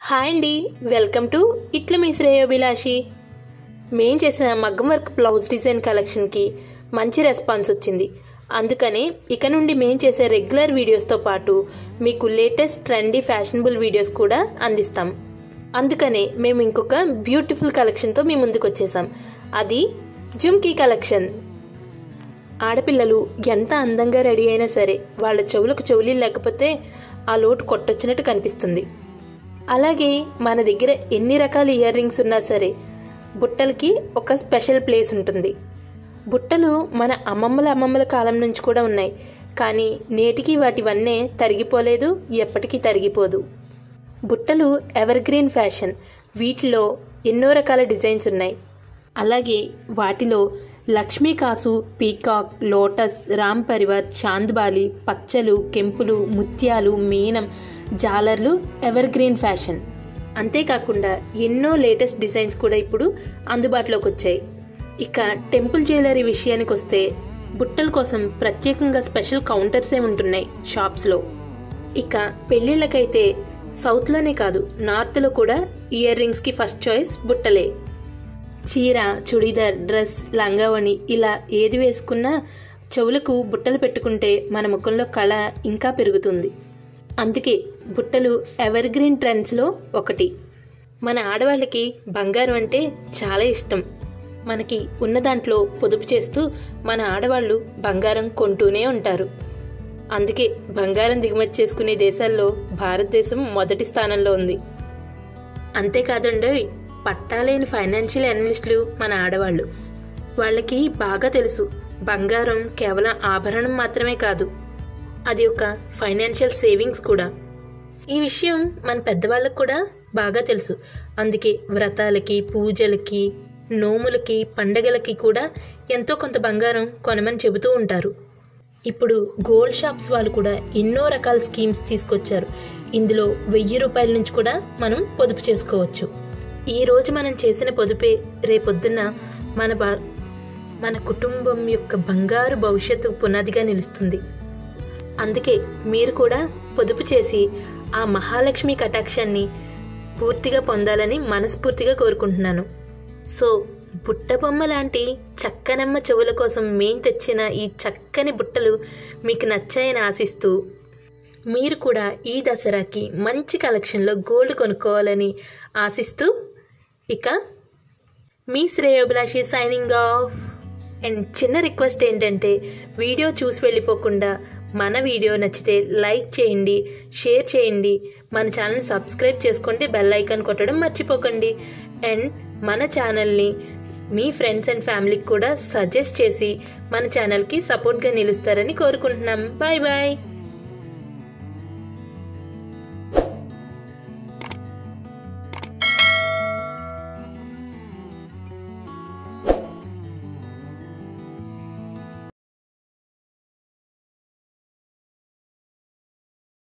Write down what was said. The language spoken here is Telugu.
హాయ్ అండి వెల్కమ్ టు ఇట్ల మీ శ్రేయోభిలాషి మేం చేసిన మగ్గం వర్క్ బ్లౌజ్ డిజైన్ కలెక్షన్కి మంచి రెస్పాన్స్ వచ్చింది అందుకని ఇక నుండి మేం చేసే రెగ్యులర్ వీడియోస్తో పాటు మీకు లేటెస్ట్ ట్రెండీ ఫ్యాషనబుల్ వీడియోస్ కూడా అందిస్తాం అందుకనే మేము ఇంకొక బ్యూటిఫుల్ కలెక్షన్తో మీ ముందుకు వచ్చేసాం అది జుమ్కీ కలెక్షన్ ఆడపిల్లలు ఎంత అందంగా రెడీ అయినా సరే వాళ్ళ చెవులకు చెవులు లేకపోతే ఆ లోటు కొట్టొచ్చినట్టు కనిపిస్తుంది అలాగే మన దగ్గర ఎన్ని రకాల ఇయర్ రింగ్స్ ఉన్నా సరే బుట్టలకి ఒక స్పెషల్ ప్లేస్ ఉంటుంది బుట్టలు మన అమ్మమ్మల అమ్మమ్మల కాలం నుంచి కూడా ఉన్నాయి కానీ నేటికి వాటివన్నీ తరిగిపోలేదు ఎప్పటికీ తరిగిపోదు బుట్టలు ఎవర్ గ్రీన్ ఫ్యాషన్ వీటిలో ఎన్నో రకాల డిజైన్స్ ఉన్నాయి అలాగే వాటిలో లక్ష్మీ కాసు పీకాక్ లోటస్ రామ్ పరివార్ చాంద్బాలి పచ్చలు కెంపులు ముత్యాలు మీనం జాలర్లు ఎవర్ గ్రీన్ ఫ్యాషన్ అంతేకాకుండా ఎన్నో లేటెస్ట్ డిజైన్స్ కూడా ఇప్పుడు అందుబాటులోకి వచ్చాయి ఇక టెంపుల్ జ్యువెలరీ విషయానికి వస్తే బుట్టల కోసం ప్రత్యేకంగా స్పెషల్ కౌంటర్సే ఉంటున్నాయి షాప్స్లో ఇక పెళ్ళిళ్ళకైతే సౌత్లోనే కాదు నార్త్లో కూడా ఇయర్ రింగ్స్కి ఫస్ట్ చాయిస్ బుట్టలే చీర చుడిదార్ డ్రెస్ లంగావణి ఇలా ఏది వేసుకున్నా చెవులకు బుట్టలు పెట్టుకుంటే మన ముఖంలో కళ ఇంకా పెరుగుతుంది అందుకే బుట్టలు ఎవర్ గ్రీన్ ట్రెండ్స్లో ఒకటి మన ఆడవాళ్ళకి బంగారం అంటే చాలా ఇష్టం మనకి ఉన్న దాంట్లో పొదుపు చేస్తూ మన ఆడవాళ్ళు బంగారం కొంటూనే ఉంటారు అందుకే బంగారం దిగుమతి చేసుకునే దేశాల్లో భారతదేశం మొదటి స్థానంలో ఉంది అంతేకాదండి పట్టాలేని ఫైనాన్షియల్ అనలిస్టులు మన ఆడవాళ్ళు వాళ్ళకి బాగా తెలుసు బంగారం కేవలం ఆభరణం మాత్రమే కాదు అది ఒక ఫైనాన్షియల్ సేవింగ్స్ కూడా ఈ విషయం మన పెద్దవాళ్ళకు కూడా బాగా తెలుసు అందుకే వ్రతాలకి పూజలకి నోములకి పండగలకి కూడా ఎంతో కొంత బంగారం కొనమని చెబుతూ ఉంటారు ఇప్పుడు గోల్డ్ షాప్స్ వాళ్ళు కూడా ఎన్నో రకాల స్కీమ్స్ తీసుకొచ్చారు ఇందులో వెయ్యి రూపాయల నుంచి కూడా మనం పొదుపు చేసుకోవచ్చు ఈ రోజు మనం చేసిన పొదుపే రేపొద్దున్న మన బ మన కుటుంబం యొక్క బంగారు భవిష్యత్తు పునాదిగా నిలుస్తుంది అందుకే మీరు కూడా పొదుపు చేసి ఆ మహాలక్ష్మి కటాక్షాన్ని పూర్తిగా పొందాలని మనస్ఫూర్తిగా కోరుకుంటున్నాను సో బుట్ట బొమ్మ లాంటి చక్కనమ్మ చెవుల కోసం మేం తెచ్చిన ఈ చక్కని బుట్టలు మీకు నచ్చాయని ఆశిస్తూ మీరు కూడా ఈ దసరాకి మంచి కలెక్షన్లో గోల్డ్ కొనుక్కోవాలని ఆశిస్తూ ఇక మీ శ్రేయోభిలాషి సైనింగ్ ఆఫ్ అండ్ చిన్న రిక్వెస్ట్ ఏంటంటే వీడియో చూసి వెళ్ళిపోకుండా మన వీడియో నచ్చితే లైక్ చేయండి షేర్ చేయండి మన ఛానల్ సబ్స్క్రైబ్ చేసుకోండి బెల్ ఐకాన్ కొట్టడం మర్చిపోకండి అండ్ మన ఛానల్ని మీ ఫ్రెండ్స్ అండ్ ఫ్యామిలీకి కూడా సజెస్ట్ చేసి మన ఛానల్కి సపోర్ట్గా నిలుస్తారని కోరుకుంటున్నాం బాయ్ బాయ్